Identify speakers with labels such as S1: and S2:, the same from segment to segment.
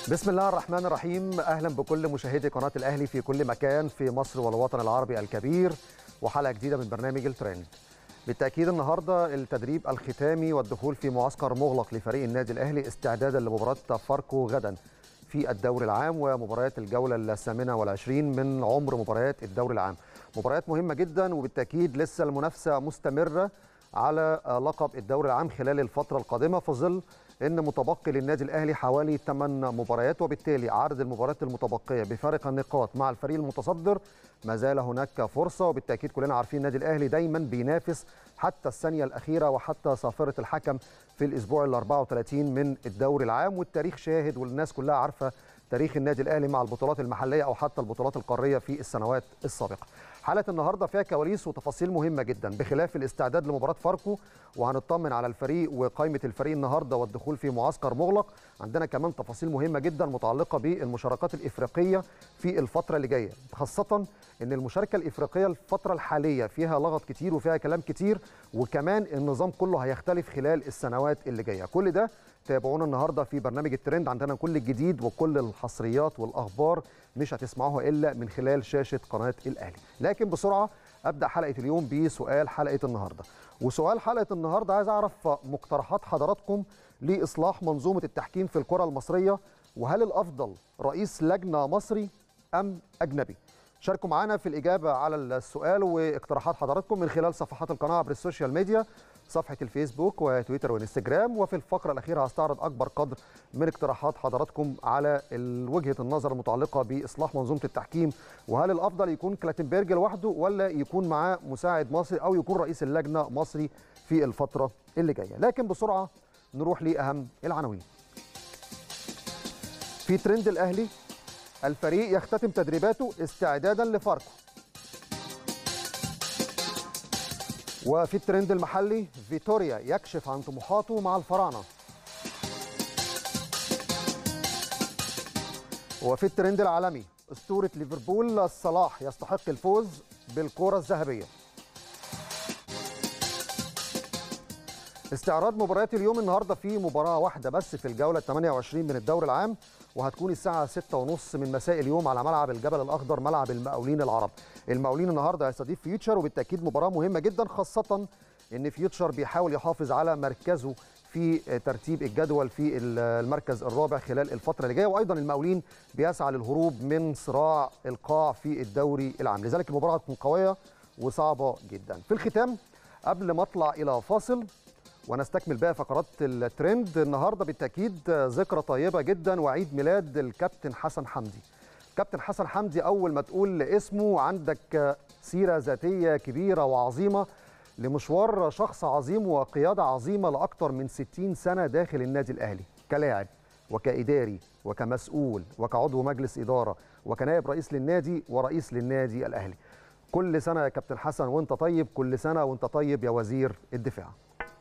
S1: بسم الله الرحمن الرحيم اهلا بكل مشاهدي قناه الاهلي في كل مكان في مصر والوطن العربي الكبير وحلقه جديده من برنامج الترند بالتاكيد النهارده التدريب الختامي والدخول في معسكر مغلق لفريق النادي الاهلي استعدادا لمباراه فاركو غدا في الدوري العام ومباريات الجوله الثامنه والعشرين من عمر مباريات الدوري العام مباريات مهمه جدا وبالتاكيد لسه المنافسه مستمره على لقب الدوري العام خلال الفتره القادمه في ظل ان متبقي للنادي الاهلي حوالي 8 مباريات وبالتالي عدد المباريات المتبقيه بفارق النقاط مع الفريق المتصدر ما زال هناك فرصه وبالتاكيد كلنا عارفين النادي الاهلي دايما بينافس حتى الثانيه الاخيره وحتى صافره الحكم في الاسبوع ال 34 من الدوري العام والتاريخ شاهد والناس كلها عارفه تاريخ النادي الاهلي مع البطولات المحليه او حتى البطولات القاريه في السنوات السابقه. حلقه النهارده فيها كواليس وتفاصيل مهمه جدا بخلاف الاستعداد لمباراه فاركو وهنطمن على الفريق وقائمه الفريق النهارده والدخول في معسكر مغلق، عندنا كمان تفاصيل مهمه جدا متعلقه بالمشاركات الافريقيه في الفتره اللي جايه، خاصه ان المشاركه الافريقيه الفتره الحاليه فيها لغط كتير وفيها كلام كتير وكمان النظام كله هيختلف خلال السنوات اللي جايه، كل ده تابعونا النهارده في برنامج الترند عندنا كل الجديد وكل الحصريات والاخبار مش هتسمعوها الا من خلال شاشه قناه الاهلي لكن بسرعه ابدا حلقه اليوم بسؤال حلقه النهارده وسؤال حلقه النهارده عايز اعرف مقترحات حضراتكم لاصلاح منظومه التحكيم في الكره المصريه وهل الافضل رئيس لجنه مصري ام اجنبي شاركوا معنا في الاجابه على السؤال واقتراحات حضراتكم من خلال صفحات القناه عبر السوشيال ميديا صفحه الفيسبوك وتويتر وانستجرام وفي الفقره الاخيره هستعرض اكبر قدر من اقتراحات حضراتكم على وجهه النظر المتعلقه باصلاح منظومه التحكيم وهل الافضل يكون كلاتنبرج لوحده ولا يكون معاه مساعد مصري او يكون رئيس اللجنه مصري في الفتره اللي جايه لكن بسرعه نروح لاهم العناوين في ترند الاهلي الفريق يختتم تدريباته استعدادا لفاركو وفي الترند المحلي فيتوريا يكشف عن طموحاته مع الفراعنه وفي الترند العالمي اسطوره ليفربول صلاح يستحق الفوز بالكره الذهبيه استعراض مباريات اليوم النهارده في مباراه واحده بس في الجوله 28 من الدوري العام وهتكون الساعه 6:30 من مساء اليوم على ملعب الجبل الاخضر ملعب المقاولين العرب المقاولين النهارده هيستضيف فيوتشر وبالتاكيد مباراه مهمه جدا خاصه ان فيوتشر بيحاول يحافظ على مركزه في ترتيب الجدول في المركز الرابع خلال الفتره اللي جايه وايضا المقاولين بيسعى للهروب من صراع القاع في الدوري العام لذلك المباراه هتكون قويه وصعبه جدا في الختام قبل ما اطلع الى فاصل ونستكمل بقى فقرات الترند النهارده بالتاكيد ذكرى طيبه جدا وعيد ميلاد الكابتن حسن حمدي كابتن حسن حمدي اول ما تقول اسمه عندك سيره ذاتيه كبيره وعظيمه لمشوار شخص عظيم وقياده عظيمه لاكثر من 60 سنه داخل النادي الاهلي كلاعب وكاداري وكمسؤول وكعضو مجلس اداره وكنائب رئيس للنادي ورئيس للنادي الاهلي كل سنه يا كابتن حسن وانت طيب كل سنه وانت طيب يا وزير الدفاع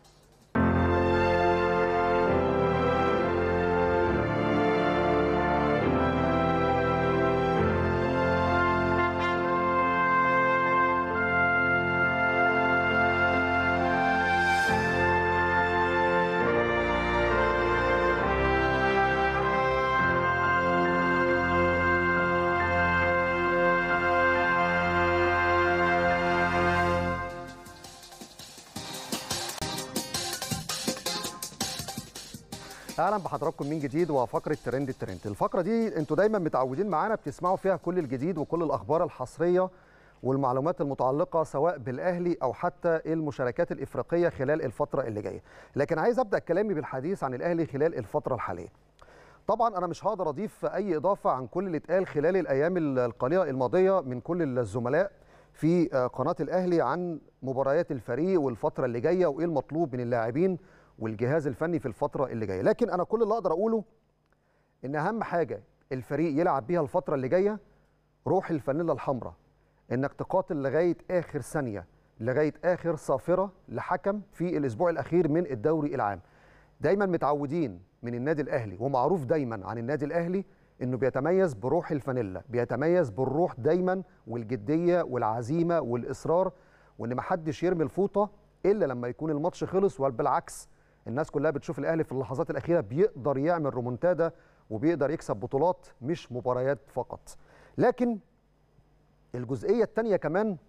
S1: اهلا بحضراتكم من جديد وفقره ترند الترند الفقره دي انتوا دايما متعودين معانا بتسمعوا فيها كل الجديد وكل الاخبار الحصريه والمعلومات المتعلقه سواء بالاهلي او حتى المشاركات الافريقيه خلال الفتره اللي جايه لكن عايز ابدا كلامي بالحديث عن الاهلي خلال الفتره الحاليه طبعا انا مش هقدر اضيف اي اضافه عن كل اللي اتقال خلال الايام القليله الماضيه من كل الزملاء في قناه الاهلي عن مباريات الفريق والفتره اللي جايه وايه المطلوب من اللاعبين والجهاز الفني في الفتره اللي جايه لكن انا كل اللي اقدر اقوله ان اهم حاجه الفريق يلعب بيها الفتره اللي جايه روح الفانيلا الحمراء انك تقاتل لغايه اخر ثانيه لغايه اخر صافره لحكم في الاسبوع الاخير من الدوري العام دايما متعودين من النادي الاهلي ومعروف دايما عن النادي الاهلي انه بيتميز بروح الفانيلا بيتميز بالروح دايما والجديه والعزيمه والاصرار وان محدش يرمي الفوطه الا لما يكون الماتش خلص وبالعكس الناس كلها بتشوف الاهلي في اللحظات الاخيره بيقدر يعمل رومونتادا وبيقدر يكسب بطولات مش مباريات فقط لكن الجزئيه الثانيه كمان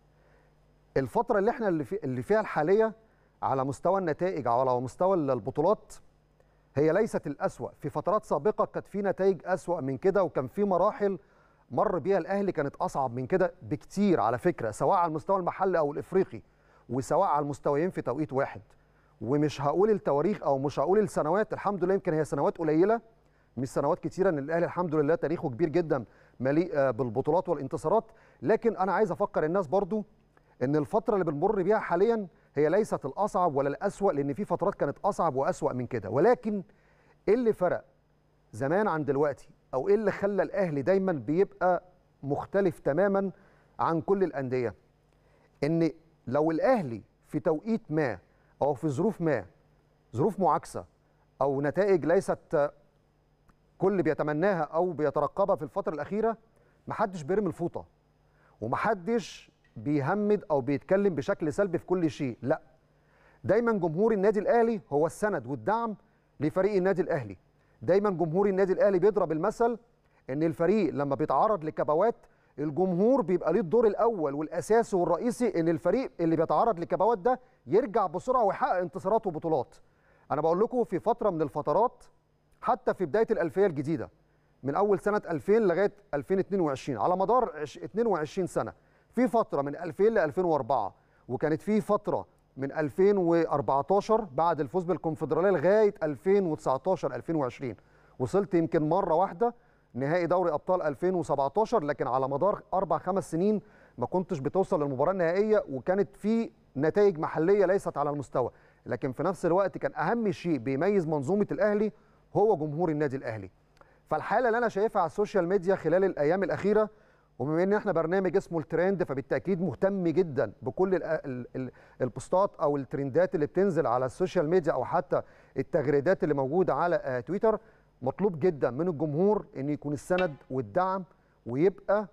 S1: الفتره اللي احنا اللي, في اللي فيها الحاليه على مستوى النتائج او على مستوى البطولات هي ليست الأسوأ في فترات سابقة كانت في نتائج أسوأ من كده وكان في مراحل مر بيها الأهلي كانت أصعب من كده بكتير على فكرة سواء على المستوى المحلي أو الإفريقي وسواء على المستويين في توقيت واحد ومش هقول التواريخ أو مش هقول السنوات الحمد لله يمكن هي سنوات قليلة مش سنوات كتيرة ان الاهلي الحمد لله تاريخه كبير جدا مليء بالبطولات والانتصارات لكن انا عايز افكر الناس برضو ان الفتره اللي بنمر بيها حاليا هي ليست الاصعب ولا الاسوا لان في فترات كانت اصعب واسوا من كده ولكن ايه اللي فرق زمان عن دلوقتي او ايه اللي خلى الاهلي دايما بيبقى مختلف تماما عن كل الانديه ان لو الاهلي في توقيت ما او في ظروف ما ظروف معاكسه او نتائج ليست كل بيتمناها او بيترقبها في الفتره الاخيره محدش بيرمي الفوطه ومحدش بيهمد او بيتكلم بشكل سلبي في كل شيء لا دايما جمهور النادي الاهلي هو السند والدعم لفريق النادي الاهلي دايما جمهور النادي الاهلي بيضرب المثل ان الفريق لما بيتعرض لكبوات الجمهور بيبقى ليه الدور الاول والاساسي والرئيسي ان الفريق اللي بيتعرض لكبوات ده يرجع بسرعه ويحقق انتصارات وبطولات انا بقول لكم في فتره من الفترات حتى في بدايه الالفيه الجديده من اول سنه 2000 لغايه 2022 على مدار 22 سنه في فتره من 2000 ل 2004 وكانت في فتره من 2014 بعد الفوز بالكونفدراليه لغايه 2019 2020 وصلت يمكن مره واحده نهائي دوري ابطال 2017 لكن على مدار اربع خمس سنين ما كنتش بتوصل للمباراه النهائيه وكانت في نتائج محليه ليست على المستوى لكن في نفس الوقت كان اهم شيء بيميز منظومه الاهلي هو جمهور النادي الاهلي فالحاله اللي انا شايفها على السوشيال ميديا خلال الايام الاخيره وبما ان احنا برنامج اسمه الترند فبالتاكيد مهتم جدا بكل البوستات او الترندات اللي بتنزل على السوشيال ميديا او حتى التغريدات اللي موجوده على تويتر مطلوب جدا من الجمهور ان يكون السند والدعم ويبقى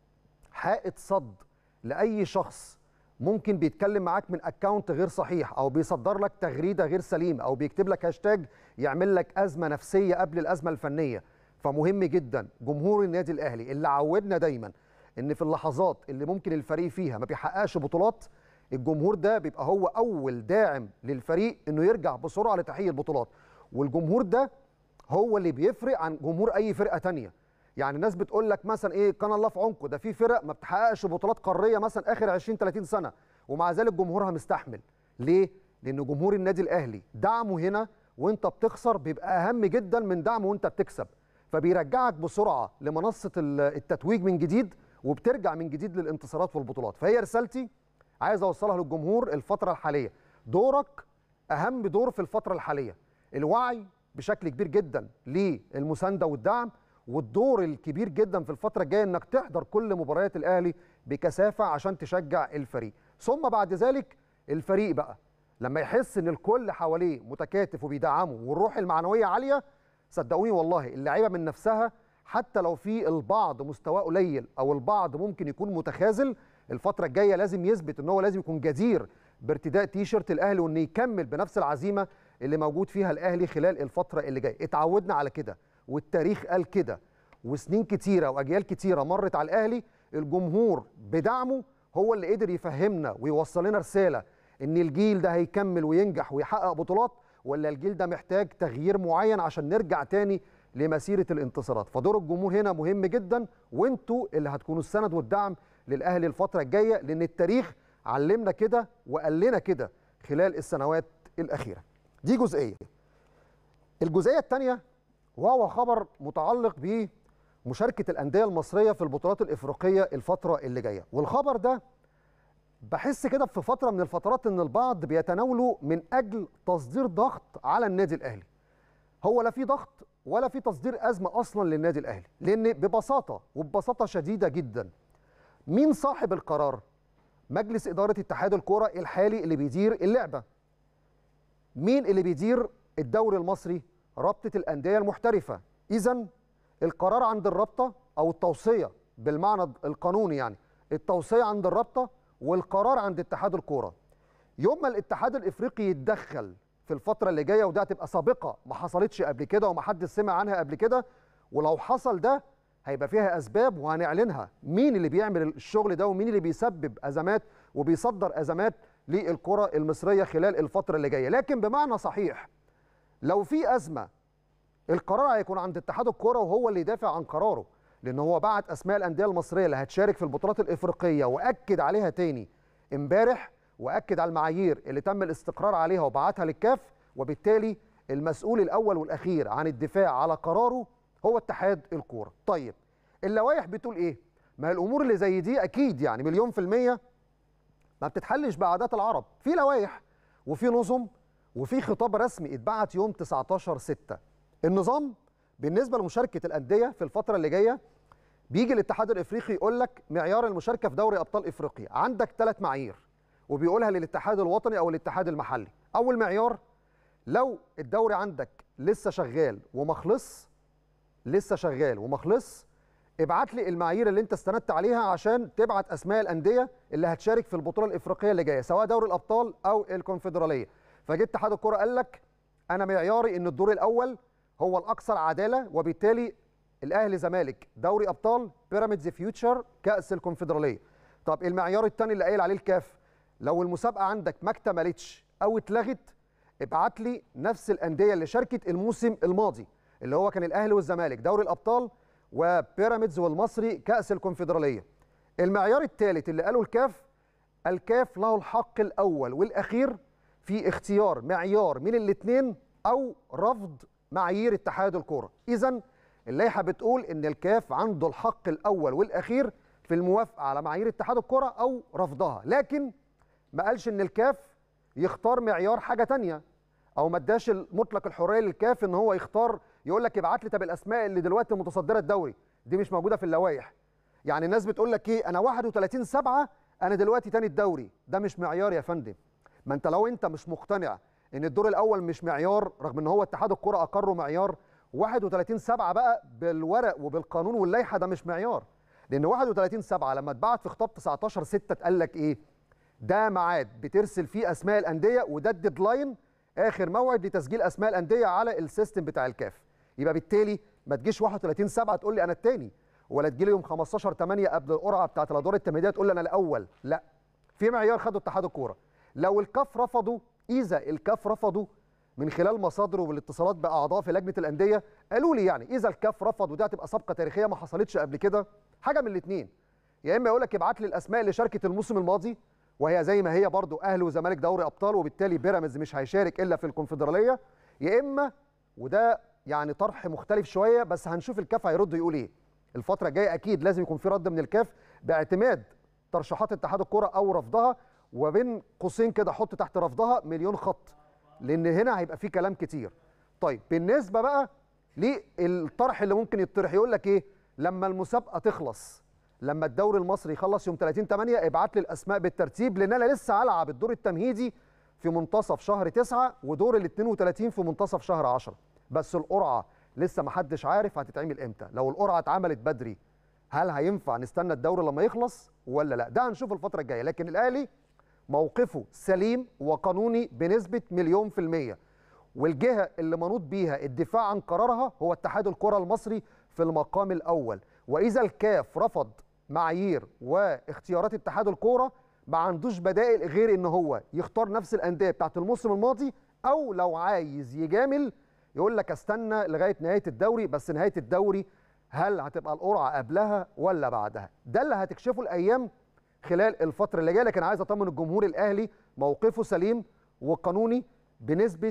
S1: حائط صد لاي شخص ممكن بيتكلم معاك من اكونت غير صحيح او بيصدر لك تغريده غير سليمه او بيكتب لك هاشتاج يعمل لك ازمه نفسيه قبل الازمه الفنيه فمهم جدا جمهور النادي الاهلي اللي عودنا دايما ان في اللحظات اللي ممكن الفريق فيها ما بيحققش بطولات الجمهور ده بيبقى هو اول داعم للفريق انه يرجع بسرعه لتحقيق البطولات والجمهور ده هو اللي بيفرق عن جمهور اي فرقه تانية يعني الناس بتقول لك مثلا ايه كان الله في عمقه ده في فرق ما بتحققش بطولات قاريه مثلا اخر 20 30 سنه ومع ذلك جمهورها مستحمل ليه لان جمهور النادي الاهلي دعمه هنا وانت بتخسر بيبقى اهم جدا من دعمه وانت بتكسب فبيرجعك بسرعه لمنصه التتويج من جديد وبترجع من جديد للانتصارات والبطولات فهي رسالتي عايز اوصلها للجمهور الفتره الحاليه دورك اهم دور في الفتره الحاليه الوعي بشكل كبير جدا للمسانده والدعم والدور الكبير جدا في الفتره الجايه انك تحضر كل مباريات الاهلي بكثافه عشان تشجع الفريق ثم بعد ذلك الفريق بقى لما يحس ان الكل حواليه متكاتف وبيدعمه والروح المعنويه عاليه صدقوني والله اللعيبه من نفسها حتى لو في البعض مستواه قليل او البعض ممكن يكون متخاذل الفتره الجايه لازم يثبت ان هو لازم يكون جدير بارتداء تيشرت الاهلي وانه يكمل بنفس العزيمه اللي موجود فيها الاهلي خلال الفتره اللي جايه اتعودنا على كده والتاريخ قال كده وسنين كتيره واجيال كتيره مرت على الاهلي الجمهور بدعمه هو اللي قدر يفهمنا ويوصل لنا رساله ان الجيل ده هيكمل وينجح ويحقق بطولات ولا الجيل ده محتاج تغيير معين عشان نرجع تاني لمسيره الانتصارات فدور الجمهور هنا مهم جدا وانتوا اللي هتكونوا السند والدعم للاهلي الفتره الجايه لان التاريخ علمنا كده وقال لنا كده خلال السنوات الاخيره دي جزئيه الجزئيه الثانيه وهو خبر متعلق بمشاركه الانديه المصريه في البطولات الافريقيه الفتره اللي جايه والخبر ده بحس كده في فتره من الفترات ان البعض بيتناولوا من اجل تصدير ضغط على النادي الاهلي هو لا في ضغط ولا في تصدير ازمه اصلا للنادي الاهلي لان ببساطه وببساطه شديده جدا مين صاحب القرار مجلس اداره اتحاد الكره الحالي اللي بيدير اللعبه مين اللي بيدير الدوري المصري رابطه الانديه المحترفه اذا القرار عند الرابطه او التوصيه بالمعنى القانوني يعني التوصيه عند الرابطه والقرار عند اتحاد الكوره يوم ما الاتحاد الافريقي يتدخل في الفتره اللي جايه وده هتبقى سابقه ما حصلتش قبل كده وما حدش سمع عنها قبل كده ولو حصل ده هيبقى فيها اسباب وهنعلنها مين اللي بيعمل الشغل ده ومين اللي بيسبب ازمات وبيصدر ازمات للكره المصريه خلال الفتره اللي جايه لكن بمعنى صحيح لو في ازمه القرار هيكون عند اتحاد الكره وهو اللي يدافع عن قراره لان هو بعت اسماء الانديه المصريه اللي هتشارك في البطولات الافريقيه واكد عليها تاني امبارح واكد على المعايير اللي تم الاستقرار عليها وبعتها للكاف وبالتالي المسؤول الاول والاخير عن الدفاع على قراره هو اتحاد الكوره طيب اللوائح بتقول ايه ما الامور اللي زي دي اكيد يعني مليون في الميه ما بتتحلش بعادات العرب في لوائح وفي نظم وفي خطاب رسمي اتبعت يوم 19 6 النظام بالنسبه لمشاركه الانديه في الفتره اللي جايه بيجي الاتحاد الافريقي يقول لك معيار المشاركه في دوري ابطال افريقيا عندك ثلاث معايير وبيقولها للاتحاد الوطني او الاتحاد المحلي اول معيار لو الدوري عندك لسه شغال وما خلص لسه شغال وما خلص ابعت لي المعايير اللي انت استندت عليها عشان تبعت اسماء الانديه اللي هتشارك في البطوله الافريقيه اللي جايه سواء دوري الابطال او الكونفدراليه فجه اتحاد الكره قال لك انا معياري ان الدور الاول هو الاكثر عداله وبالتالي الاهلي زمالك دوري ابطال بيراميدز فيوتشر كاس الكونفدراليه طب المعيار الثاني اللي قايل عليه الكاف لو المسابقه عندك ما اكتملتش او اتلغت ابعت لي نفس الانديه اللي شاركت الموسم الماضي اللي هو كان الاهلي والزمالك دوري الابطال وبيراميدز والمصري كاس الكونفدراليه المعيار الثالث اللي قاله الكاف الكاف له الحق الاول والاخير في اختيار معيار من الاثنين او رفض معايير اتحاد الكوره اذا اللائحه بتقول ان الكاف عنده الحق الاول والاخير في الموافقه على معايير اتحاد الكره او رفضها لكن ما قالش ان الكاف يختار معيار حاجه تانية او ما اداش مطلق الحريه للكاف ان هو يختار يقول لك ابعت لي طب الاسماء اللي دلوقتي متصدره الدوري دي مش موجوده في اللوائح يعني الناس بتقول لك ايه انا 31 7 انا دلوقتي تاني الدوري ده مش معيار يا فندم ما انت لو انت مش مقتنع ان الدور الاول مش معيار رغم ان هو اتحاد الكره اقره معيار 31 7 بقى بالورق وبالقانون واللائحه ده مش معيار لان 31 7 لما اتبعت في خطاب 19 6 اتقال لك ايه ده ميعاد بترسل فيه اسماء الانديه وده الديدلاين اخر موعد لتسجيل اسماء الانديه على السيستم بتاع الكاف يبقى بالتالي ما تجيش 31 7 تقول لي انا الثاني ولا تجي لي يوم 15 8 قبل القرعه بتاعه الادوار التمهيديه تقول لي انا الاول لا في معيار خده اتحاد الكوره لو الكاف رفضوا اذا الكاف رفضوا من خلال مصادره والاتصالات باعضاء في لجنه الانديه قالوا لي يعني اذا الكاف رفض ودي هتبقى سابقه تاريخيه ما حصلتش قبل كده حاجه من الاثنين يا اما يقول لك ابعت لي الاسماء اللي شاركت الموسم الماضي وهي زي ما هي برضو اهلي وزمالك دوري ابطال وبالتالي بيراميدز مش هيشارك الا في الكونفدراليه يا اما وده يعني طرح مختلف شويه بس هنشوف الكاف هيرد يقول ايه الفتره الجايه اكيد لازم يكون في رد من الكاف باعتماد ترشيحات اتحاد الكره او رفضها وبين قوسين كده حط تحت رفضها مليون خط لان هنا هيبقى في كلام كتير طيب بالنسبه بقى للطرح اللي ممكن يطرح يقول لك ايه لما المسابقه تخلص لما الدوري المصري يخلص يوم 30 8 ابعت لي الاسماء بالترتيب لان انا لسه هلعب الدور التمهيدي في منتصف شهر 9 ودور ال 32 في منتصف شهر 10 بس القرعه لسه ما حدش عارف هتتعمل امتى لو القرعه اتعملت بدري هل هينفع نستنى الدوري لما يخلص ولا لا ده هنشوف الفتره الجايه لكن الاهلي موقفه سليم وقانوني بنسبه مليون في الميه والجهه اللي منوط بيها الدفاع عن قرارها هو اتحاد الكره المصري في المقام الاول واذا الكاف رفض معايير واختيارات اتحاد الكوره ما عندوش بدائل غير ان هو يختار نفس الانديه بتاعت الموسم الماضي او لو عايز يجامل يقول لك استنى لغايه نهايه الدوري بس نهايه الدوري هل هتبقى القرعه قبلها ولا بعدها ده اللي هتكشفه الايام خلال الفتره اللي جايه لكن عايز اطمن الجمهور الاهلي موقفه سليم وقانوني بنسبه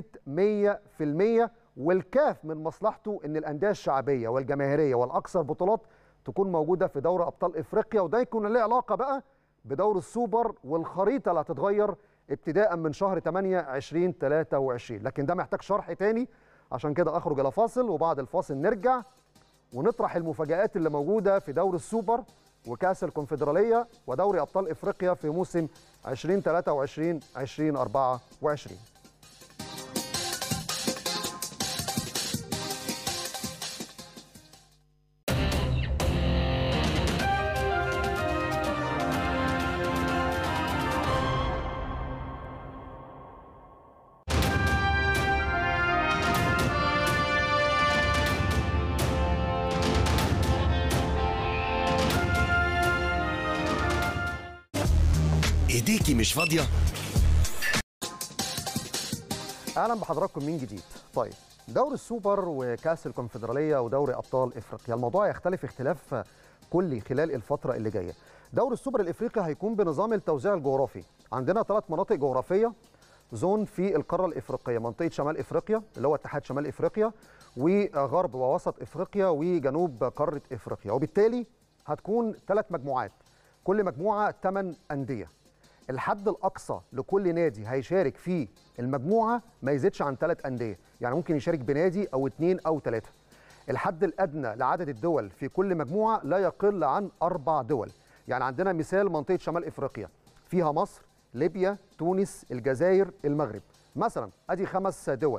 S1: 100% والكاف من مصلحته ان الانديه الشعبيه والجماهيريه والاكثر بطولات تكون موجوده في دوري ابطال افريقيا وده يكون له علاقه بقى بدور السوبر والخريطه اللي هتتغير ابتداء من شهر 8 2023 لكن ده محتاج شرح تاني عشان كده اخرج الى فاصل وبعد الفاصل نرجع ونطرح المفاجآت اللي موجوده في دوري السوبر وكاس الكونفدراليه ودوري ابطال افريقيا في موسم 2023 2024
S2: ايديكي مش فاضيه
S1: اهلا بحضراتكم من جديد طيب دوري السوبر وكاس الكونفدراليه ودوري ابطال افريقيا الموضوع يختلف اختلاف كلي خلال الفتره اللي جايه دوري السوبر الافريقي هيكون بنظام التوزيع الجغرافي عندنا ثلاث مناطق جغرافيه زون في القاره الافريقيه منطقه شمال افريقيا اللي هو اتحاد شمال افريقيا وغرب ووسط افريقيا وجنوب قاره افريقيا وبالتالي هتكون ثلاث مجموعات كل مجموعه ثمان انديه الحد الاقصى لكل نادي هيشارك في المجموعه ما يزيدش عن ثلاث انديه يعني ممكن يشارك بنادي او اثنين او ثلاثه الحد الادنى لعدد الدول في كل مجموعه لا يقل عن اربع دول يعني عندنا مثال منطقه شمال افريقيا فيها مصر ليبيا تونس الجزائر المغرب مثلا ادي خمس دول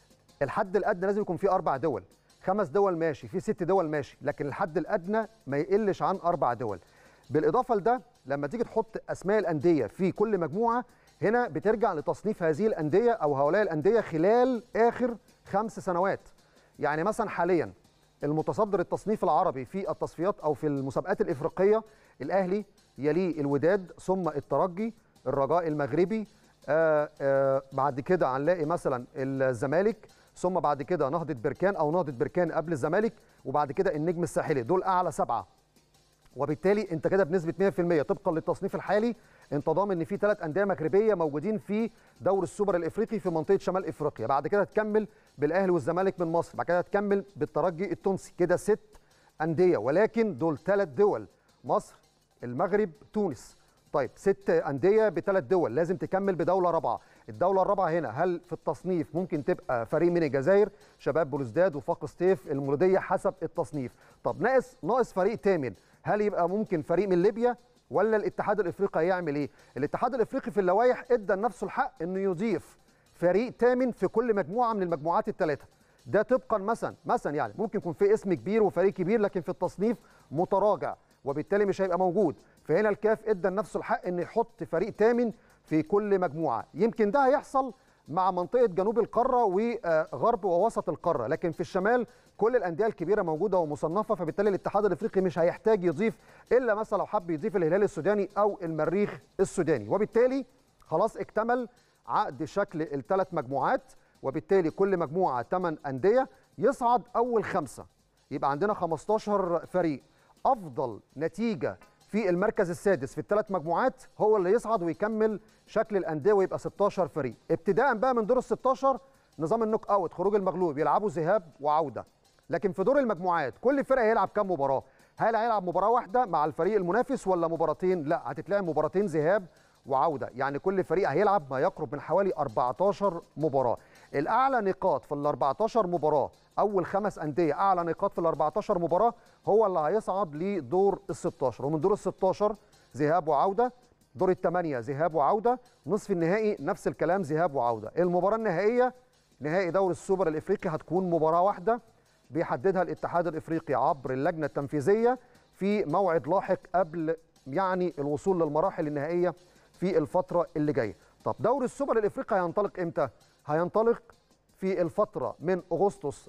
S1: الحد الادنى لازم يكون فيه اربع دول خمس دول ماشي في ست دول ماشي لكن الحد الادنى ما يقلش عن اربع دول بالاضافه لده لما تيجي تحط اسماء الانديه في كل مجموعه هنا بترجع لتصنيف هذه الانديه او هؤلاء الانديه خلال اخر خمس سنوات يعني مثلا حاليا المتصدر التصنيف العربي في التصفيات او في المسابقات الافريقيه الاهلي يليه الوداد ثم الترجي الرجاء المغربي آآ آآ بعد كده هنلاقي مثلا الزمالك ثم بعد كده نهضه بركان او نهضه بركان قبل الزمالك وبعد كده النجم الساحلي دول اعلى سبعه وبالتالي انت كده بنسبه 100% طبقا للتصنيف الحالي انت ضامن ان في ثلاث انديه مغربيه موجودين في دوري السوبر الافريقي في منطقه شمال افريقيا بعد كده تكمل بالاهلي والزمالك من مصر بعد كده تكمل بالترجي التونسي كده ست انديه ولكن دول ثلاث دول مصر المغرب تونس طيب ست انديه بثلاث دول لازم تكمل بدوله رابعه الدوله الرابعه هنا هل في التصنيف ممكن تبقى فريق من الجزائر شباب بلوزداد وفاق سطيف المولوديه حسب التصنيف طب ناقص ناقص فريق ثامن هل يبقى ممكن فريق من ليبيا ولا الاتحاد الافريقي هيعمل ايه الاتحاد الافريقي في اللوائح ادى لنفسه الحق انه يضيف فريق ثامن في كل مجموعه من المجموعات الثلاثه ده طبقا مثلا مثلا يعني ممكن يكون في اسم كبير وفريق كبير لكن في التصنيف متراجع وبالتالي مش هيبقى موجود فهنا الكاف ادى لنفسه الحق ان يحط فريق ثامن في كل مجموعه يمكن ده هيحصل مع منطقه جنوب القاره وغرب ووسط القاره لكن في الشمال كل الانديه الكبيره موجوده ومصنفه فبالتالي الاتحاد الافريقي مش هيحتاج يضيف الا مثلا لو حب يضيف الهلال السوداني او المريخ السوداني وبالتالي خلاص اكتمل عقد شكل الثلاث مجموعات وبالتالي كل مجموعه 8 انديه يصعد اول خمسه يبقى عندنا 15 فريق افضل نتيجه في المركز السادس في الثلاث مجموعات هو اللي يصعد ويكمل شكل الانديه ويبقى 16 فريق ابتداء بقى من دور ال 16 نظام النوك اوت خروج المغلوب يلعبوا ذهاب وعوده لكن في دور المجموعات كل فرقه هيلعب كام مباراه هل هيلعب مباراه واحده مع الفريق المنافس ولا مباراتين لا هتتلعب مباراتين ذهاب وعوده يعني كل فريق هيلعب ما يقرب من حوالي 14 مباراه الاعلى نقاط في ال 14 مباراه اول خمس انديه اعلى نقاط في ال 14 مباراه هو اللي هيصعد لدور ال 16 ومن دور ال 16 ذهاب وعوده دور الثمانيه ذهاب وعوده نصف النهائي نفس الكلام ذهاب وعوده المباراه النهائيه نهائي دوري السوبر الافريقي هتكون مباراه واحده بيحددها الاتحاد الافريقي عبر اللجنه التنفيذيه في موعد لاحق قبل يعني الوصول للمراحل النهائيه في الفتره اللي جايه طب دوري السوبر الافريقي هينطلق امتى هينطلق في الفتره من اغسطس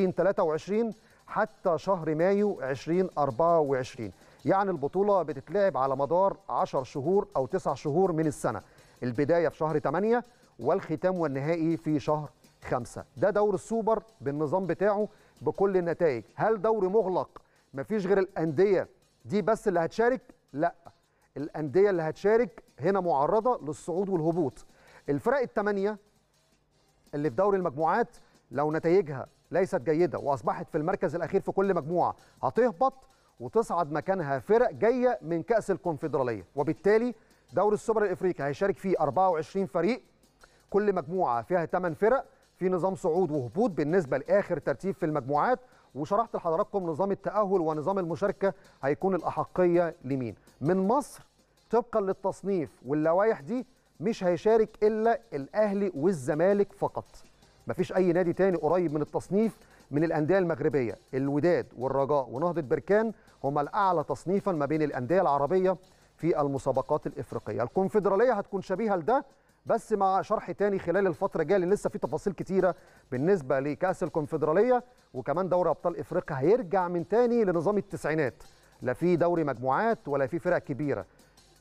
S1: 2023 حتى شهر مايو 2024 يعني البطوله بتتلعب على مدار 10 شهور او 9 شهور من السنه البدايه في شهر 8 والختام والنهائي في شهر 5 ده دوري السوبر بالنظام بتاعه بكل النتائج هل دوري مغلق مفيش غير الانديه دي بس اللي هتشارك لا الانديه اللي هتشارك هنا معرضه للصعود والهبوط الفرق الثمانيه اللي في دوري المجموعات لو نتائجها ليست جيده واصبحت في المركز الاخير في كل مجموعه هتهبط وتصعد مكانها فرق جايه من كاس الكونفدراليه وبالتالي دوري السوبر الافريقي هيشارك فيه 24 فريق كل مجموعه فيها 8 فرق في نظام صعود وهبوط بالنسبه لاخر ترتيب في المجموعات وشرحت لحضراتكم نظام التاهل ونظام المشاركه هيكون الاحقيه لمين من مصر طبقا للتصنيف واللوائح دي مش هيشارك الا الاهلي والزمالك فقط مفيش اي نادي تاني قريب من التصنيف من الانديه المغربيه الوداد والرجاء ونهضه بركان هما الاعلى تصنيفا ما بين الانديه العربيه في المسابقات الافريقيه الكونفدراليه هتكون شبيهه لده بس مع شرح تاني خلال الفتره الجايه لان لسه في تفاصيل كتيره بالنسبه لكاس الكونفدراليه وكمان دوري ابطال افريقيا هيرجع من تاني لنظام التسعينات لا في دوري مجموعات ولا في فرق كبيره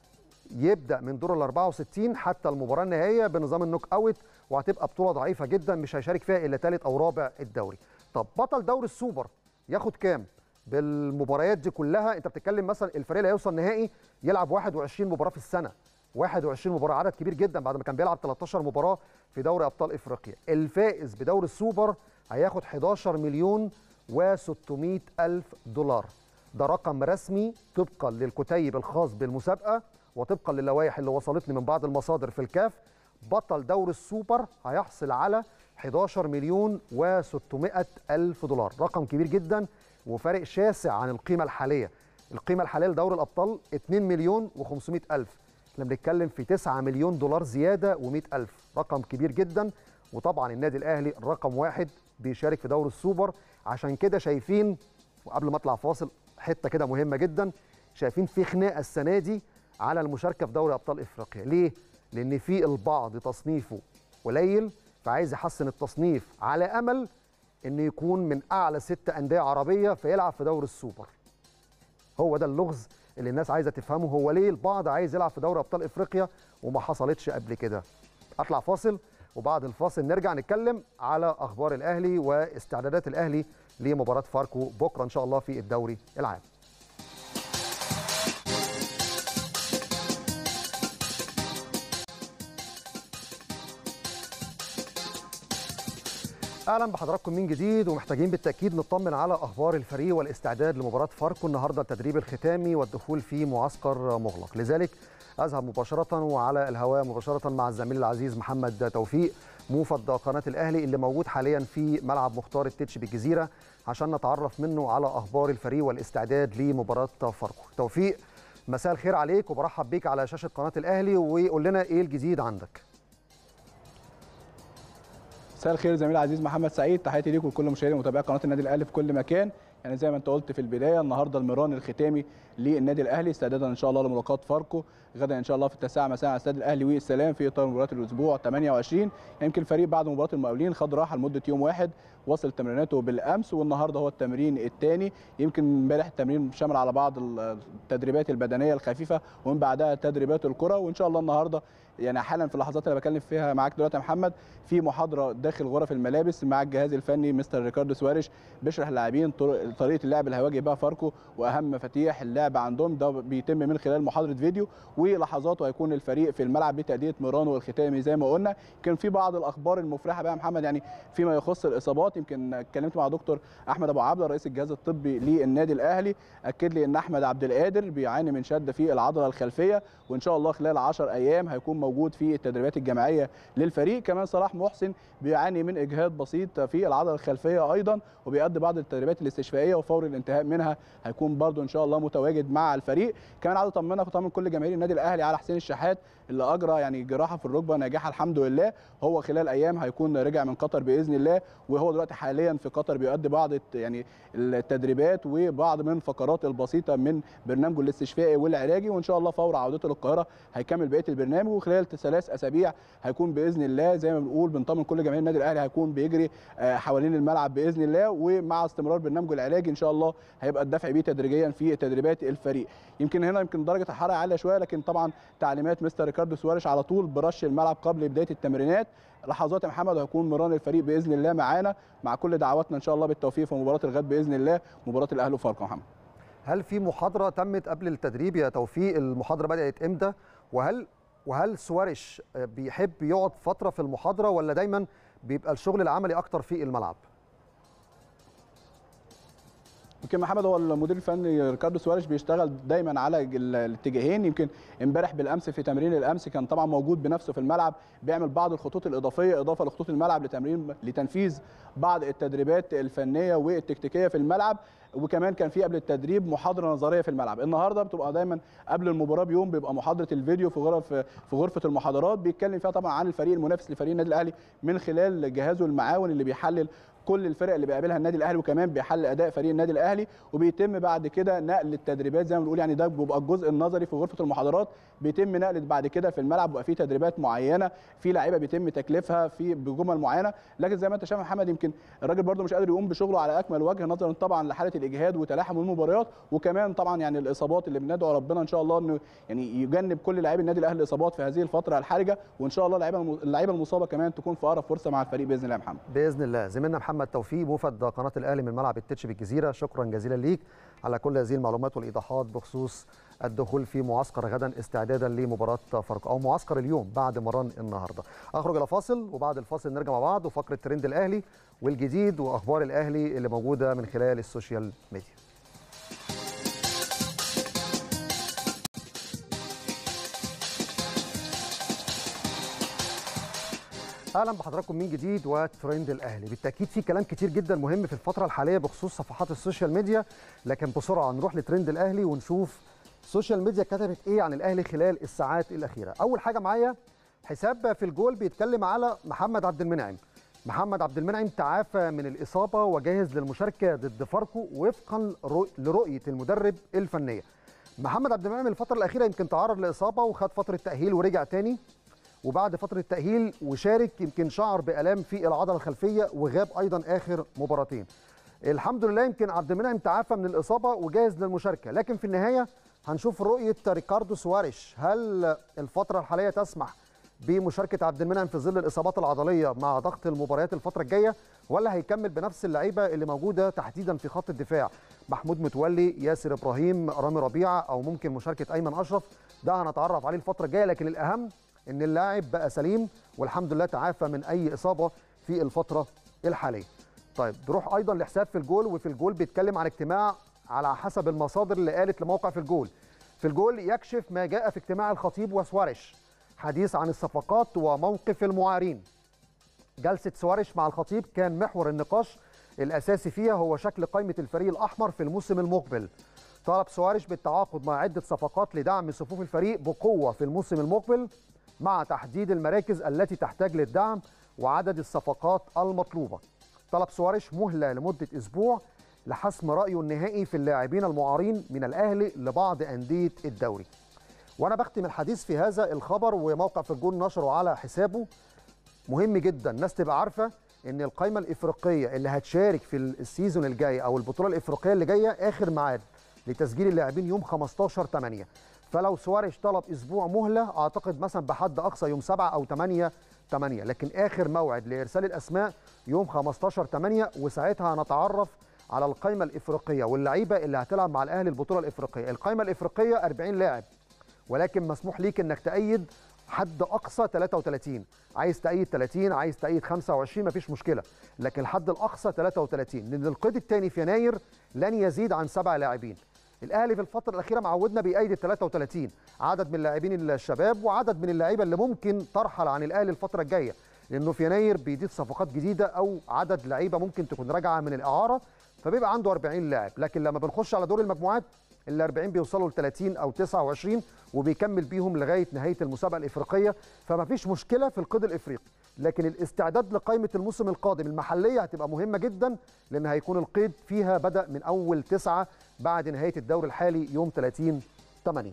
S1: يبدا من دور ال 64 حتى المباراه النهائيه بنظام النوك اوت وهتبقى بطوله ضعيفه جدا مش هيشارك فيها الا ثالث او رابع الدوري طب بطل دوري السوبر ياخد كام بالمباريات دي كلها انت بتتكلم مثلا الفريق اللي هيوصل نهائي يلعب 21 مباراه في السنه 21 مباراه عدد كبير جدا بعد ما كان بيلعب 13 مباراه في دوري ابطال افريقيا الفائز بدوري السوبر هياخد 11 مليون و600 الف دولار ده رقم رسمي طبقا للكتيب الخاص بالمسابقه وطبقا للوائح اللي وصلتني من بعض المصادر في الكاف بطل دوري السوبر هيحصل على 11 مليون و600 الف دولار رقم كبير جدا وفارق شاسع عن القيمه الحاليه القيمه الحاليه لدوري الابطال 2 مليون و500 الف احنا بنتكلم في 9 مليون دولار زياده و100 الف رقم كبير جدا وطبعا النادي الاهلي رقم واحد بيشارك في دوري السوبر عشان كده شايفين وقبل ما اطلع فاصل حته كده مهمه جدا شايفين في خناقه السنه دي على المشاركه في دوري ابطال افريقيا ليه لان في البعض تصنيفه قليل فعايز يحسن التصنيف على امل انه يكون من اعلى ست انديه عربيه فيلعب في دوري السوبر هو ده اللغز اللي الناس عايزه تفهمه هو ليه البعض عايز يلعب في دوري ابطال افريقيا وما حصلتش قبل كده اطلع فاصل وبعد الفاصل نرجع نتكلم على اخبار الاهلي واستعدادات الاهلي لمباراه فاركو بكره ان شاء الله في الدوري العام اهلا بحضراتكم من جديد ومحتاجين بالتاكيد نطمن على اخبار الفريق والاستعداد لمباراه فاركو النهارده التدريب الختامي والدخول في معسكر مغلق لذلك اذهب مباشره وعلى الهواء مباشره مع الزميل العزيز محمد توفيق موفد قناه الاهلي اللي موجود حاليا في ملعب مختار التتش بالجزيره عشان نتعرف منه على اخبار الفريق والاستعداد لمباراه فاركو توفيق مساء الخير عليك وبرحب بيك على شاشه قناه الاهلي وقول لنا ايه الجديد عندك
S2: مساء الخير زميل العزيز محمد سعيد تحياتي ليكم ولكل مشاهدي ومتابعي قناه النادي الاهلي في كل مكان يعني زي ما انت قلت في البدايه النهارده المران الختامي للنادي الاهلي استعدادا ان شاء الله لملاقاه فاركو غدا ان شاء الله في التاسعه مساء على استاد الاهلي والسلام في اطار مباراه الاسبوع 28 يمكن الفريق بعد مباراه المقاولين خد راحه لمده يوم واحد وصل تمريناته بالامس والنهارده هو التمرين الثاني يمكن امبارح التمرين شمل على بعض التدريبات البدنيه الخفيفه ومن بعدها تدريبات الكره وان شاء الله النهارده يعني حالا في اللحظات اللي بكلم فيها معاك دلوقتي يا محمد في محاضره داخل غرف الملابس مع الجهاز الفني مستر ريكاردو سواريش بيشرح اللاعبين طريقه اللعب اللي هيواجه بها فاركو واهم مفاتيح اللعب عندهم ده بيتم من خلال محاضره فيديو ولحظات وهيكون الفريق في الملعب لتاديه ميرانو الختامي زي ما قلنا كان في بعض الاخبار المفرحه بقى يا محمد يعني فيما يخص الاصابات يمكن اتكلمت مع دكتور احمد ابو عبله رئيس الجهاز الطبي للنادي الاهلي اكد لي ان احمد عبد القادر بيعاني من شد في العضله الخلفيه وان شاء الله خلال 10 ايام هيكون موجود في التدريبات الجماعيه للفريق كمان صلاح محسن بيعاني من اجهاد بسيط في العضله الخلفيه ايضا وبيقضي بعض التدريبات الاستشفائيه وفور الانتهاء منها هيكون برده ان شاء الله متواجد مع الفريق كمان عايز اطمنك وطمن كل جماهير النادي الاهلي على حسين الشحات اللي اجرى يعني جراحه في الركبه ناجحه الحمد لله هو خلال ايام هيكون رجع من قطر باذن الله وهو دلوقتي حاليا في قطر بيؤدي بعض يعني التدريبات وبعض من الفقرات البسيطه من برنامجه الاستشفائي والعلاجي وان شاء الله فور عودته للقاهره هيكمل بقيه البرنامج وخلال ثلاث اسابيع هيكون باذن الله زي ما بنقول بنطمن كل جماهير النادي الاهلي هيكون بيجري حوالين الملعب باذن الله ومع استمرار برنامجه العلاجي ان شاء الله هيبقى الدفع بيه تدريجيا في تدريبات الفريق يمكن هنا يمكن درجه الحراره عاليه شويه لكن طبعا تعليمات مستر ريكاردو سواريش على طول برش الملعب قبل بدايه التمرينات لحظات يا محمد هيكون مران الفريق باذن الله معانا مع كل دعواتنا ان شاء الله بالتوفيق في مباراه الغد باذن الله مباراه الاهلي وفاركو محمد
S1: هل في محاضره تمت قبل التدريب يا توفيق المحاضره بدات امتى وهل وهل سواريش بيحب يقعد فتره في المحاضره ولا دايما بيبقى الشغل العملي اكتر في الملعب
S2: يمكن محمد هو المدير الفني ريكاردو سواريش بيشتغل دايما على الاتجاهين يمكن امبارح بالامس في تمرين الامس كان طبعا موجود بنفسه في الملعب بيعمل بعض الخطوط الاضافيه اضافه لخطوط الملعب لتمرين لتنفيذ بعض التدريبات الفنيه والتكتيكيه في الملعب وكمان كان في قبل التدريب محاضره نظريه في الملعب النهارده بتبقى دايما قبل المباراه بيوم بيبقى محاضره الفيديو في غرف في غرفه المحاضرات بيتكلم فيها طبعا عن الفريق المنافس لفريق النادي الاهلي من خلال جهازه المعاون اللي بيحلل كل الفرق اللي بيقابلها النادي الاهلي وكمان بيحل اداء فريق النادي الاهلي وبيتم بعد كده نقل التدريبات زي ما بنقول يعني ده بيبقى الجزء النظري في غرفه المحاضرات بيتم نقل بعد كده في الملعب بيبقى في تدريبات معينه في لعيبه بيتم تكليفها في بجمل معينه لكن زي ما انت شايف يا محمد يمكن الراجل برده مش قادر يقوم بشغله على اكمل وجه نظرا طبعا لحاله الاجهاد وتلاحم المباريات وكمان طبعا يعني الاصابات اللي بندعو ربنا ان شاء الله انه يعني يجنب كل لاعبي النادي الاهلي الاصابات في هذه الفتره الحرجه وان شاء الله اللعيبه اللعيبه المصابه كمان تكون في اقرب فرصه مع الفريق باذن الله يا محمد
S1: باذن الله زميلنا محمد توفيق موفد قناه الاهلي من ملعب التتش بالجزيره شكرا جزيلا ليك على كل هذه المعلومات والايضاحات بخصوص الدخول في معسكر غدا استعدادا لمباراه فاركو او معسكر اليوم بعد مران النهارده اخرج الى فاصل وبعد الفاصل نرجع مع بعض وفقره ترند الاهلي والجديد واخبار الاهلي اللي موجوده من خلال السوشيال ميديا اهلا بحضراتكم من جديد وترند الاهلي بالتاكيد في كلام كتير جدا مهم في الفتره الحاليه بخصوص صفحات السوشيال ميديا لكن بسرعه نروح لترند الاهلي ونشوف السوشيال ميديا كتبت ايه عن الاهلي خلال الساعات الاخيره اول حاجه معايا حساب في الجول بيتكلم على محمد عبد المنعم محمد عبد المنعم تعافى من الاصابه وجاهز للمشاركه ضد فاركو وفقا لرؤيه المدرب الفنيه محمد عبد المنعم الفتره الاخيره يمكن تعرض لاصابه وخد فتره تاهيل ورجع تاني وبعد فتره تاهيل وشارك يمكن شعر بالام في العضله الخلفيه وغاب ايضا اخر مباراتين الحمد لله يمكن عبد المنعم تعافى من الاصابه وجاهز للمشاركه لكن في النهايه هنشوف رؤيه ريكاردو سواريش هل الفتره الحاليه تسمح بمشاركه عبد المنعم في ظل الاصابات العضليه مع ضغط المباريات الفتره الجايه ولا هيكمل بنفس اللعيبه اللي موجوده تحديدا في خط الدفاع محمود متولي ياسر ابراهيم رامي ربيعه او ممكن مشاركه ايمن اشرف ده هنتعرف عليه الفتره الجايه لكن الاهم ان اللاعب بقى سليم والحمد لله تعافى من اي اصابه في الفتره الحاليه طيب نروح ايضا لحساب في الجول وفي الجول بيتكلم عن اجتماع على حسب المصادر اللي قالت لموقع في الجول في الجول يكشف ما جاء في اجتماع الخطيب وسوارش حديث عن الصفقات وموقف المعارين جلسة سوارش مع الخطيب كان محور النقاش الأساسي فيها هو شكل قائمة الفريق الأحمر في الموسم المقبل طلب سوارش بالتعاقد مع عدة صفقات لدعم صفوف الفريق بقوة في الموسم المقبل مع تحديد المراكز التي تحتاج للدعم وعدد الصفقات المطلوبة طلب سوارش مهلة لمدة أسبوع لحسم رأيه النهائي في اللاعبين المعارين من الأهلي لبعض أندية الدوري وأنا بختم الحديث في هذا الخبر وموقع في الجون نشره على حسابه مهم جدا الناس تبقى عارفة ان القائمة الإفريقية اللي هتشارك في السيزون الجاي أو البطولة الإفريقية اللي جاية آخر ميعاد لتسجيل اللاعبين يوم 15 8 فلو سواريش طلب اسبوع مهله اعتقد مثلا بحد اقصى يوم 7 او 8 8 لكن اخر موعد لارسال الاسماء يوم 15 8 وساعتها هنتعرف على القائمه الافريقيه واللعيبه اللي هتلعب مع الاهلي البطوله الافريقيه القائمه الافريقيه 40 لاعب ولكن مسموح ليك انك تأيد حد اقصى 33 عايز تأيد 30 عايز تأيد 25 مفيش مشكله لكن الحد الاقصى 33 لان القيد الثاني في يناير لن يزيد عن سبع لاعبين الاهلي في الفتره الاخيره معودنا بايد ال 33 عدد من اللاعبين الشباب وعدد من اللعيبه اللي ممكن ترحل عن الاهلي الفتره الجايه لانه في يناير بيضيف صفقات جديده او عدد لعيبه ممكن تكون راجعه من الاعاره فبيبقى عنده 40 لاعب لكن لما بنخش على دور المجموعات ال 40 بيوصلوا ل 30 او 29 وبيكمل بيهم لغايه نهايه المسابقه الافريقيه فما فيش مشكله في القيد الافريقي لكن الاستعداد لقائمه الموسم القادم المحليه هتبقى مهمه جدا لان هيكون القيد فيها بدا من اول تسعة بعد نهايه الدوري الحالي يوم 30 8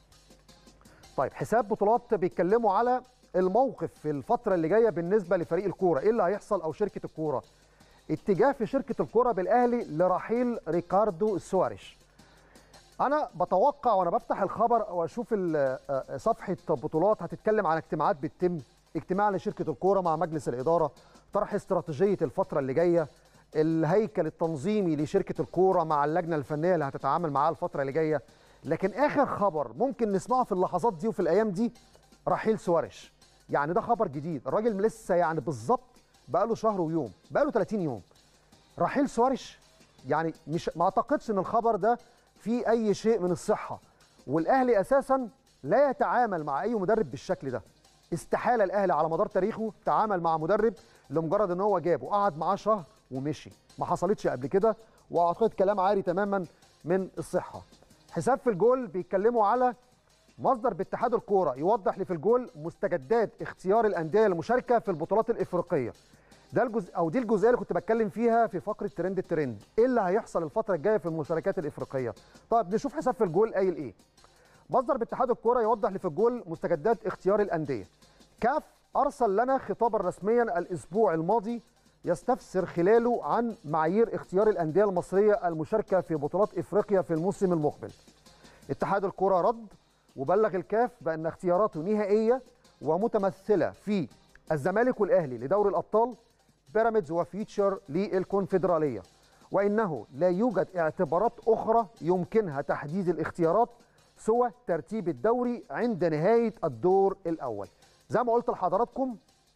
S1: طيب حساب بطولات بيتكلموا على الموقف في الفتره اللي جايه بالنسبه لفريق الكوره ايه اللي هيحصل او شركه الكوره اتجاه في شركه الكوره بالاهلي لرحيل ريكاردو سواريش انا بتوقع وانا بفتح الخبر واشوف صفحه بطولات هتتكلم عن اجتماعات بتتم اجتماع لشركه الكوره مع مجلس الاداره طرح استراتيجيه الفتره اللي جايه الهيكل التنظيمي لشركه الكوره مع اللجنه الفنيه اللي هتتعامل معاها الفتره اللي جايه لكن اخر خبر ممكن نسمعه في اللحظات دي وفي الايام دي رحيل سواريش يعني ده خبر جديد الراجل لسه يعني بالظبط بقاله شهر ويوم بقاله 30 يوم رحيل سواريش يعني مش ما اعتقدش ان الخبر ده فيه اي شيء من الصحه والاهلي اساسا لا يتعامل مع اي مدرب بالشكل ده استحاله الاهلي على مدار تاريخه تعامل مع مدرب لمجرد ان هو جابه قعد معاه شهر ومشي ما حصلتش قبل كده واعتقد كلام عاري تماما من الصحه حساب في الجول بيتكلموا على مصدر باتحاد الكوره يوضح لي في الجول مستجدات اختيار الانديه للمشاركه في البطولات الافريقيه ده الجزء او دي الجزئيه اللي كنت بتكلم فيها في فقره ترند الترند ايه اللي هيحصل الفتره الجايه في المشاركات الافريقيه طيب نشوف حساب في الجول قايل ايه مصدر باتحاد الكوره يوضح لي في الجول مستجدات اختيار الانديه كاف ارسل لنا خطابا رسميا الاسبوع الماضي يستفسر خلاله عن معايير اختيار الانديه المصريه المشاركه في بطولات افريقيا في الموسم المقبل اتحاد الكوره رد وبلغ الكاف بان اختياراته نهائيه ومتمثله في الزمالك والاهلي لدوري الابطال بيراميدز وفيوتشر للكونفدراليه وانه لا يوجد اعتبارات اخرى يمكنها تحديد الاختيارات سوى ترتيب الدوري عند نهايه الدور الاول زي ما قلت لحضراتكم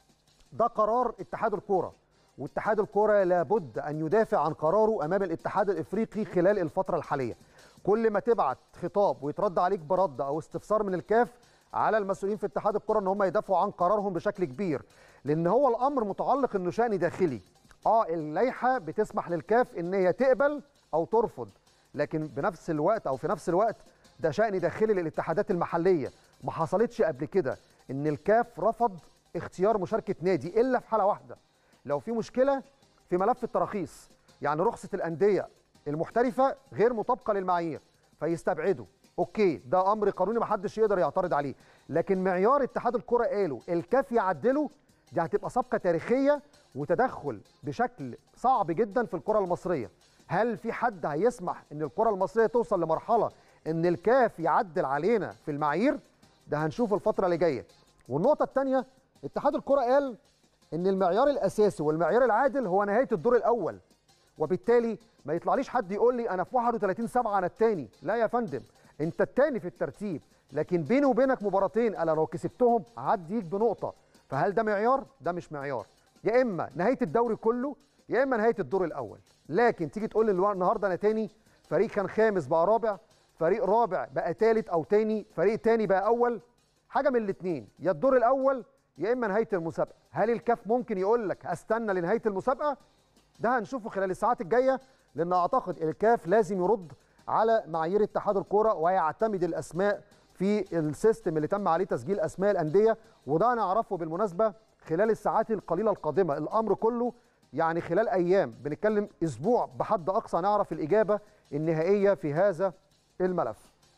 S1: ده قرار اتحاد الكوره واتحاد الكوره لابد ان يدافع عن قراره امام الاتحاد الافريقي خلال الفتره الحاليه كل ما تبعت خطاب ويترد عليك برد او استفسار من الكاف على المسؤولين في اتحاد الكره ان هم يدافعوا عن قرارهم بشكل كبير لان هو الامر متعلق انه شان داخلي اه اللائحه بتسمح للكاف ان هي تقبل او ترفض لكن بنفس الوقت او في نفس الوقت ده شان داخلي للاتحادات المحليه ما حصلتش قبل كده ان الكاف رفض اختيار مشاركه نادي الا في حاله واحده لو في مشكله في ملف التراخيص يعني رخصه الانديه المحترفه غير مطابقه للمعايير فيستبعدوا اوكي ده امر قانوني ما حدش يقدر يعترض عليه لكن معيار اتحاد الكره قالوا الكاف يعدله دي هتبقى صفقه تاريخيه وتدخل بشكل صعب جدا في الكره المصريه هل في حد هيسمح ان الكره المصريه توصل لمرحله ان الكاف يعدل علينا في المعايير ده هنشوف الفتره اللي جايه والنقطه الثانيه اتحاد الكره قال ان المعيار الاساسي والمعيار العادل هو نهايه الدور الاول وبالتالي ما يطلعليش حد يقول لي انا في 31 7 انا الثاني لا يا فندم انت الثاني في الترتيب لكن بيني وبينك مباراتين انا لو كسبتهم عديك بنقطه فهل ده معيار ده مش معيار يا اما نهايه الدوري كله يا اما نهايه الدور الاول لكن تيجي تقول لي النهارده انا تاني فريق كان خامس بقى رابع فريق رابع بقى ثالث او تاني فريق تاني بقى اول حاجه من الاثنين يا الدور الاول يا اما نهايه المسابقه هل الكاف ممكن يقول لك استنى لنهايه المسابقه ده هنشوفه خلال الساعات الجايه لان اعتقد الكاف لازم يرد على معايير اتحاد الكوره ويعتمد الاسماء في السيستم اللي تم عليه تسجيل اسماء الانديه وده نعرفه بالمناسبه خلال الساعات القليله القادمه الامر كله يعني خلال ايام بنتكلم اسبوع بحد اقصى نعرف الاجابه النهائيه في هذا الملف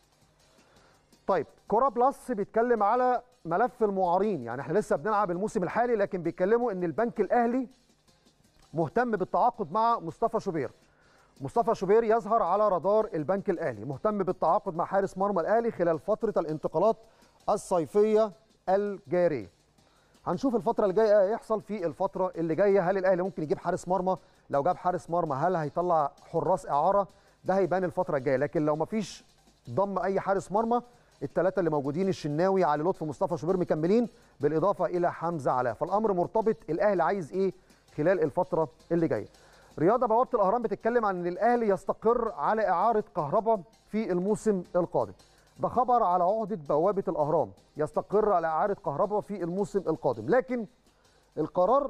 S1: طيب كوره بلس بيتكلم على ملف المعارين يعني احنا لسه بنلعب الموسم الحالي لكن بيتكلموا ان البنك الاهلي مهتم بالتعاقد مع مصطفى شوبير مصطفى شوبير يظهر على رادار البنك الاهلي مهتم بالتعاقد مع حارس مرمى الاهلي خلال فتره الانتقالات الصيفيه الجاريه هنشوف الفتره اللي جايه يحصل في الفتره اللي جايه هل الاهلي ممكن يجيب حارس مرمى لو جاب حارس مرمى هل هيطلع حراس اعاره ده هيبان الفتره الجايه لكن لو مفيش ضم اي حارس مرمى الثلاثه اللي موجودين الشناوي علي لطفي مصطفى شوبير مكملين بالاضافه الى حمزه علاء فالامر مرتبط الاهلي عايز ايه خلال الفتره اللي جايه رياضه بوابه الاهرام بتتكلم عن ان الاهلي يستقر على اعاره كهربا في الموسم القادم ده خبر على عهده بوابه الاهرام يستقر على اعاره كهربا في الموسم القادم لكن القرار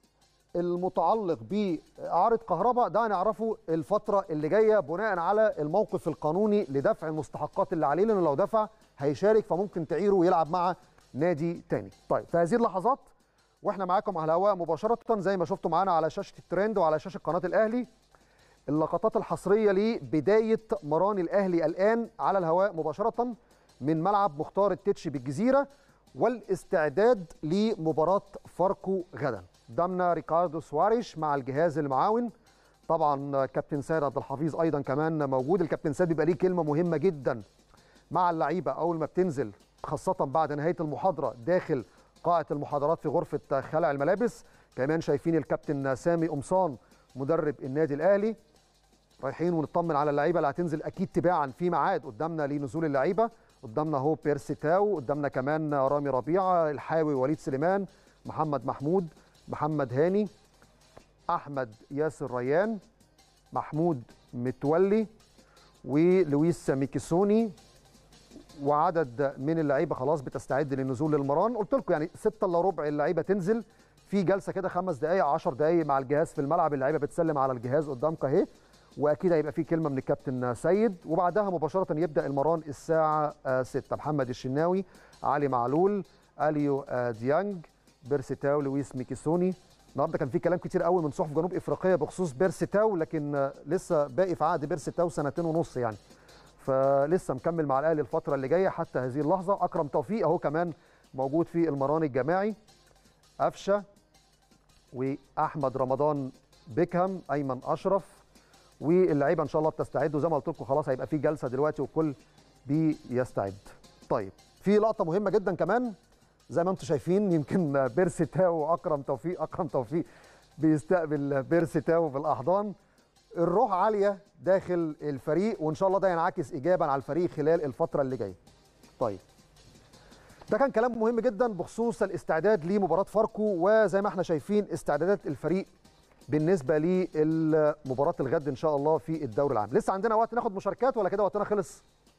S1: المتعلق باعاره كهربا ده هنعرفه الفتره اللي جايه بناء على الموقف القانوني لدفع المستحقات اللي عليه لانه لو دفع هيشارك فممكن تعيره ويلعب مع نادي تاني طيب في هذه اللحظات واحنا معاكم على الهواء مباشره زي ما شفتوا معانا على شاشه الترند وعلى شاشه قناه الاهلي اللقطات الحصريه لبدايه مران الاهلي الان على الهواء مباشره من ملعب مختار التتش بالجزيره والاستعداد لمباراه فاركو غدا قدامنا ريكاردو سواريش مع الجهاز المعاون طبعا كابتن سيد عبد الحفيظ ايضا كمان موجود الكابتن سيد بيبقى ليه كلمه مهمه جدا مع اللعيبه اول ما بتنزل خاصه بعد نهايه المحاضره داخل قاعه المحاضرات في غرفه خلع الملابس كمان شايفين الكابتن سامي قمصان مدرب النادي الاهلي رايحين ونطمن على اللعيبه اللي هتنزل اكيد تباعا في ميعاد قدامنا لنزول اللعيبه قدامنا هو بيرسي تاو قدامنا كمان رامي ربيعه الحاوي وليد سليمان محمد محمود محمد هاني احمد ياسر ريان محمود متولي ولويس ميكيسوني وعدد من اللعيبه خلاص بتستعد للنزول للمران قلت لكم يعني 6 الا ربع اللعيبه تنزل في جلسه كده خمس دقائق 10 دقائق مع الجهاز في الملعب اللعيبه بتسلم على الجهاز قدامك اهي واكيد هيبقى في كلمه من الكابتن سيد وبعدها مباشره يبدا المران الساعه 6 محمد الشناوي علي معلول اليو ديانج بيرسيتاو لويس ميكيسوني النهارده كان في كلام كتير قوي من صحف جنوب افريقيا بخصوص بيرسيتاو لكن لسه باقي في عقد بيرسيتاو سنتين ونص يعني فلسه مكمل مع الاهلي الفتره اللي جايه حتى هذه اللحظه اكرم توفيق اهو كمان موجود في المران الجماعي قفشه واحمد رمضان بيكهام ايمن اشرف واللعيبه ان شاء الله بتستعد وزي ما قلت لكم خلاص هيبقى في جلسه دلوقتي والكل بيستعد طيب في لقطه مهمه جدا كمان زي ما انتم شايفين يمكن بيرسي تاو واكرم توفيق اكرم توفيق بيستقبل بيرسي تاو بالاحضان الروح عاليه داخل الفريق وان شاء الله ده ينعكس ايجابا على الفريق خلال الفتره اللي جايه طيب ده كان كلام مهم جدا بخصوص الاستعداد لمباراه فاركو وزي ما احنا شايفين استعدادات الفريق بالنسبه لمباراه الغد ان شاء الله في الدوري العام لسه عندنا وقت ناخد مشاركات ولا كده وقتنا خلص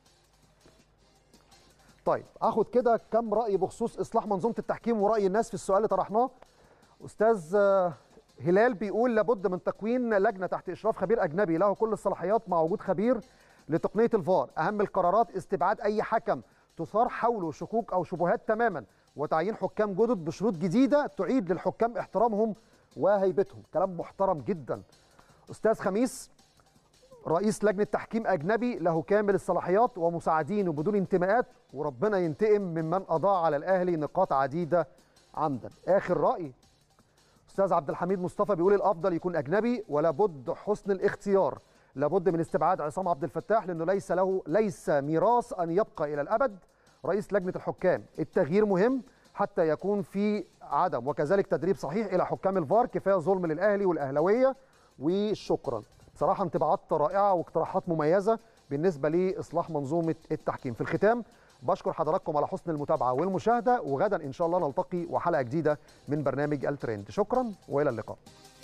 S1: طيب اخد كده كم راي بخصوص اصلاح منظومه التحكيم وراي الناس في السؤال اللي طرحناه استاذ هلال بيقول لابد من تكوين لجنه تحت اشراف خبير اجنبي له كل الصلاحيات مع وجود خبير لتقنيه الفار اهم القرارات استبعاد اي حكم تثار حوله شكوك او شبهات تماما وتعيين حكام جدد بشروط جديده تعيد للحكام احترامهم وهيبتهم كلام محترم جدا استاذ خميس رئيس لجنه تحكيم اجنبي له كامل الصلاحيات ومساعدين وبدون انتماءات وربنا ينتقم ممن اضاع على الاهلي نقاط عديده عمدا اخر راي استاذ عبد الحميد مصطفى بيقول الافضل يكون اجنبي ولا بد حسن الاختيار لابد من استبعاد عصام عبد الفتاح لانه ليس له ليس ميراث ان يبقى الى الابد رئيس لجنه الحكام التغيير مهم حتى يكون في عدم وكذلك تدريب صحيح الى حكام الفار كفايه ظلم للاهلي والاهلاويه وشكرا صراحه انطباعات رائعه واقتراحات مميزه بالنسبه لاصلاح منظومه التحكيم في الختام بشكر حضراتكم على حسن المتابعه والمشاهده وغدا ان شاء الله نلتقي وحلقه جديده من برنامج الترند شكرا والى اللقاء